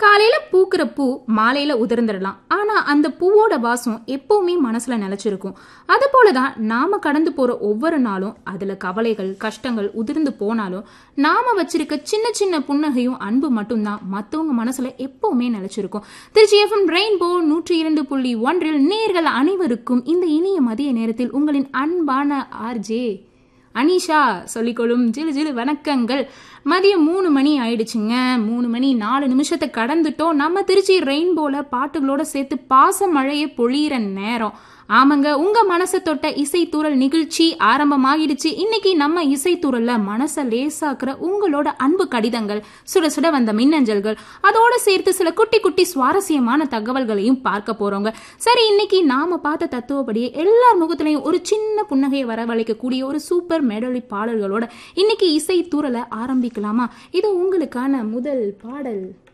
காலையில பூக்கிற பூ மாலையில உதிர்ந்துடலாம் ஆனா அந்த பூவோட வாசம் எப்பவுமே மனசுல நிலைச்சிருக்கும் அது போலதான் நாம கடந்து போற ஒவ்வொரு நாளும் அதுல கவலைகள் கஷ்டங்கள் உதிர்ந்து போனாலும் நாம வச்சிருக்க சின்ன சின்ன புன்னகையும் அன்பு மட்டும்தான் மத்தவங்க மனசுல எப்பவுமே நிலைச்சிருக்கும் திருச்சி எஃப்எம் ரெயின்போ நூற்றி இரண்டு புள்ளி ஒன்றில் நேர்கள் அனைவருக்கும் இந்த இனிய மதிய நேரத்தில் உங்களின் அன்பான ஆர்ஜே அனிஷா சொல்லிக்கொள்ளும் ஜிலு ஜிலு வணக்கங்கள் மதியம் மூணு மணி ஆயிடுச்சுங்க மூணு மணி நாலு நிமிஷத்தை கடந்துட்டோம் நம்ம திருச்சி ரெயின்போல பாட்டுகளோட சேர்த்து பாச மழையை பொழியிற நேரம் ஆமாங்க உங்க மனசை தொட்ட இசைத்தூரல் நிகழ்ச்சி ஆரம்பமாகிடுச்சு இன்னைக்கு நம்ம இசைத்தூரல்ல மனசை லேசாக்குற உங்களோட அன்பு கடிதங்கள் சுட சுட வந்த மின்னஞ்சல்கள் அதோட சேர்த்து சில குட்டி குட்டி சுவாரஸ்யமான தகவல்களையும் பார்க்க போறோங்க சரி இன்னைக்கு நாம பார்த்த தத்துவப்படியே எல்லார் முகத்திலையும் ஒரு சின்ன புன்னகையை வரவழைக்கக்கூடிய ஒரு சூப்பர் மெடலி பாடல்களோட இன்னைக்கு இசை தூரலை ஆரம்பிக்கலாமா இது உங்களுக்கான முதல் பாடல்